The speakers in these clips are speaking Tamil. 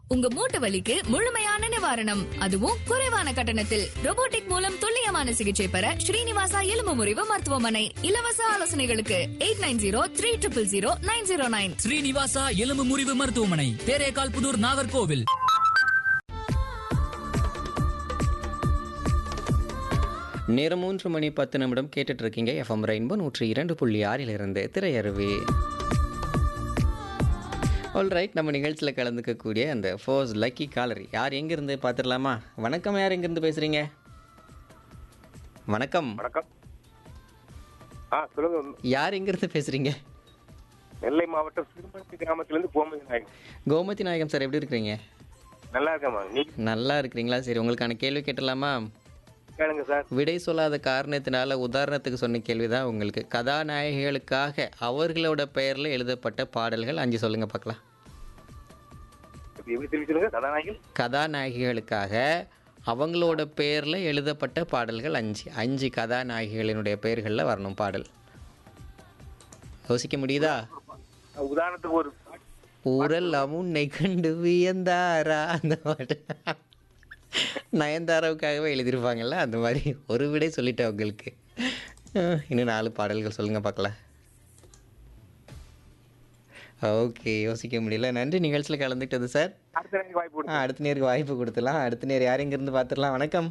உங்க மூட்டு வலிக்கு முழுமையான நிவாரணம் அதுவும் குறைவான கட்டணத்தில் robotic மூலம் துல்லியமான சிகிச்சை பெற ஸ்ரீனிவாசா எலும்பு முறிவு மருத்துவமனை இலவச ஆலோசனைகளுக்கு eight nine zero three triple zero nine zero nine Srinivasa எலும்பு முறிவு மருத்துவமனை தேரேகால் புதூர் நாகர்கோவில் நேரம் மூன்று மணி பத்து நிமிடம் கேட்டுட்டு இருக்கீங்க எஃப்எம் ரெயின்போ நூற்றி இரண்டு புள்ளி ஆறிலிருந்து திரையருவி ஆல் ரைட் நம்ம நிகழ்ச்சியில் கலந்துக்கக்கூடிய அந்த ஃபோர்ஸ் லக்கி காலர் யார் எங்கேருந்து பார்த்துடலாமா வணக்கம் யார் எங்கேருந்து பேசுகிறீங்க வணக்கம் வணக்கம் ஆ சொல்லுங்க யார் எங்கேருந்து பேசுகிறீங்க நெல்லை மாவட்டம் சிறுமணி கிராமத்திலிருந்து கோமதி நாயக் கோமதி நாயகம் சார் எப்படி இருக்கிறீங்க நல்லா இருக்கேம்மா நீ நல்லா இருக்கிறீங்களா சரி உங்களுக்கான கேள்வி கேட்டலாமா கேளுங்க சார் விடை சொல்லாத காரணத்தினால உதாரணத்துக்கு சொன்ன கேள்விதான் உங்களுக்கு கதாநாயகிகளுக்காக அவர்களோட பெயரில் எழுதப்பட்ட பாடல்கள் அஞ்சு சொல்லுங்க பார்க்கலாம் இப்ப எப்படி திரும்பி சொல்லுங்க கதாநாயகி கதாநாயகிகளுக்காக அவங்களோட பெயரில் எழுதப்பட்ட பாடல்கள் அஞ்சு அஞ்சு கதாநாயகிகளினுடைய பெயர்களில் வரணும் பாடல் யோசிக்க முடியுதா உதாரணத்துக்கு ஒரு ஊரல் அமுன்னை கண்டு வியந்தாரா அந்த பாட்டு நயன்தாராவுக்காகவே எழுதியிருப்பாங்கல்ல அந்த மாதிரி ஒரு விடை சொல்லிட்டேன் உங்களுக்கு அஹ், இன்னும் நாலு பாடல்கள் சொல்லுங்க பார்க்கலாம் ஓகே யோசிக்க முடியல நன்றி நிகழ்ச்சியில் கலந்துக்கிட்டது சார் அடுத்த நாளைக்கு வாய்ப்பு ஆ, கொடுங்க அடுத்த நேருக்கு வாய்ப்பு கொடுத்துலாம் அடுத்த நேர் யார் இருந்து பார்த்துடலாம் வணக்கம்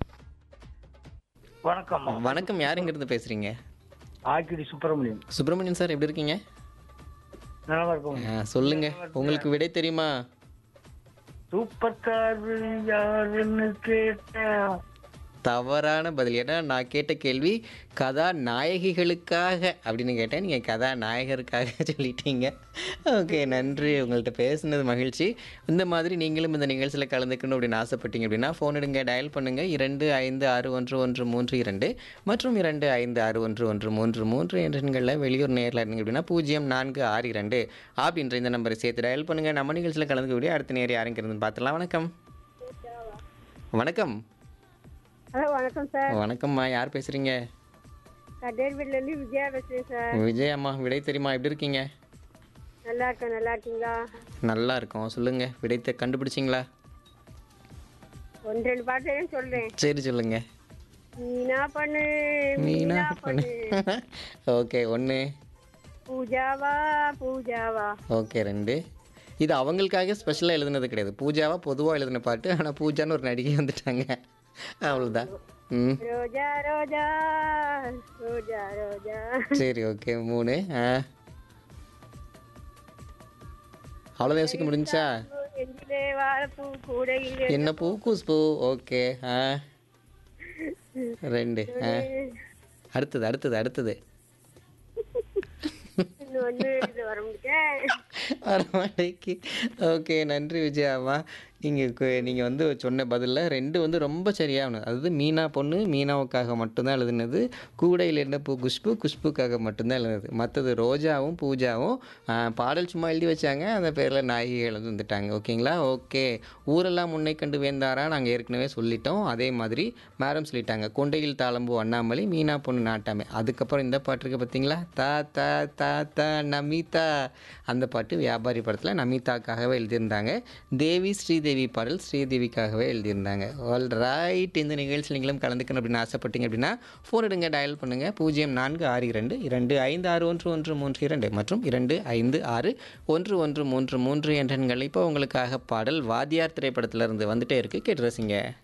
வணக்கம் வணக்கம் யார் இருந்து பேசுறீங்க ஆக்கிடி சுப்பிரமணியம் சுப்பிரமணியன் சார் எப்படி இருக்கீங்க நல்லா இருக்கும் ஆ, சொல்லுங்க உங்களுக்கு விடை தெரியுமா சூப்பர் ஸ்டார் யாருன்னு கேட்டா தவறான பதில் ஏன்னா நான் கேட்ட கேள்வி கதாநாயகிகளுக்காக அப்படின்னு கேட்டேன் நீங்கள் கதாநாயகருக்காக சொல்லிட்டீங்க ஓகே நன்றி உங்கள்கிட்ட பேசுனது மகிழ்ச்சி இந்த மாதிரி நீங்களும் இந்த நிகழ்ச்சியில் கலந்துக்கணும் அப்படின்னு ஆசைப்பட்டீங்க அப்படின்னா ஃபோன் எடுங்க டயல் பண்ணுங்கள் இரண்டு ஐந்து ஆறு ஒன்று ஒன்று மூன்று இரண்டு மற்றும் இரண்டு ஐந்து ஆறு ஒன்று ஒன்று மூன்று மூன்று என்ற எண்களில் வெளியூர் நேரில் இருந்தீங்க அப்படின்னா பூஜ்ஜியம் நான்கு ஆறு இரண்டு அப்படின்ற இந்த நம்பரை சேர்த்து டயல் பண்ணுங்கள் நம்ம நிகழ்ச்சியில் கலந்துக்கக்கூடிய அடுத்த நேர் யாருங்க இருந்து பார்த்துலாம் வணக்கம் வணக்கம் ஹலோ வணக்கம் சார் வணக்கம்மா யார் பேசுறீங்க கட்டேர்பேட்லேருந்து விஜயா பேசுகிறேன் சார் விஜய் அம்மா விடை தெரியுமா எப்படி இருக்கீங்க நல்லா இருக்கேன் நல்லா இருக்கீங்களா நல்லா இருக்கோம் சொல்லுங்க விடைத்தை கண்டுபிடிச்சிங்களா ஒன்று ரெண்டு பாட்டு சொல்கிறேன் சரி சொல்லுங்க மீனா பண்ணு மீனா மீனா பண்ணு பண்ணு ஓகே ஒன்று பூஜாவா பூஜாவா ஓகே ரெண்டு இது அவங்களுக்காக ஸ்பெஷலாக எழுதுனது கிடையாது பூஜாவா பொதுவாக எழுதின பாட்டு ஆனால் பூஜான்னு ஒரு நடிகை வந்துட்டாங்க அவ்வளோதான் ம் ரோஜா ரோஜா ரோஜா ரோஜா சரி ஓகே மூணு ஆ அவ்வளோதான் யோசிக்க முடிஞ்சா எங்கிலே வாழைப்பூ கூடையில் என்ன பூ குஷ்பூ ஓகே ஆ ரெண்டு ஆ அடுத்தது அடுத்தது அடுத்தது ஒன்று வர முடியும் வரமாட்டேக்கு ஓகே நன்றி விஜயாம்மா நீங்கள் நீங்கள் வந்து சொன்ன பதிலில் ரெண்டு வந்து ரொம்ப சரியானது அதாவது மீனா பொண்ணு மீனாவுக்காக மட்டும்தான் எழுதுனது கூடையில் என்ன பூ குஷ்பு குஷ்புக்காக மட்டும்தான் எழுதுனது மற்றது ரோஜாவும் பூஜாவும் ஆ, பாடல் சும்மா எழுதி வச்சாங்க அந்த பேரில் நாயகிகள் வந்து வந்துட்டாங்க ஓகேங்களா ஓகே ஊரெல்லாம் முன்னை கண்டு வேந்தாரா நாங்கள் ஏற்கனவே சொல்லிட்டோம் அதே மாதிரி மேடம் சொல்லிட்டாங்க கொண்டையில் தாளம்பூ அண்ணாமலை மீனா பொண்ணு நாட்டாமை அதுக்கப்புறம் இந்த பாட்டு இருக்கு பார்த்தீங்களா தா தா தா தா நமிதா அந்த பாட்டு வியாபாரி படத்தில் நமிதாக்காகவே எழுதியிருந்தாங்க தேவி ஸ்ரீதேவி பாடல் ஸ்ரீதேவிக்காகவே எழுதியிருந்தாங்க ஆல் ரைட் இந்த நிகழ்ச்சியில் நீங்களும் கலந்துக்கணும் அப்படின்னு ஆசைப்பட்டீங்க அப்படின்னா ஃபோன் எடுங்க டயல் பண்ணுங்கள் பூஜ்ஜியம் நான்கு ஆறு இரண்டு இரண்டு ஐந்து ஆறு ஒன்று ஒன்று மூன்று இரண்டு மற்றும் இரண்டு ஐந்து ஆறு ஒன்று ஒன்று மூன்று மூன்று என்ற எண்கள் இப்போ உங்களுக்காக பாடல் வாத்தியார் திரைப்படத்திலிருந்து வந்துட்டே இருக்கு கேட்டு ரசிங்க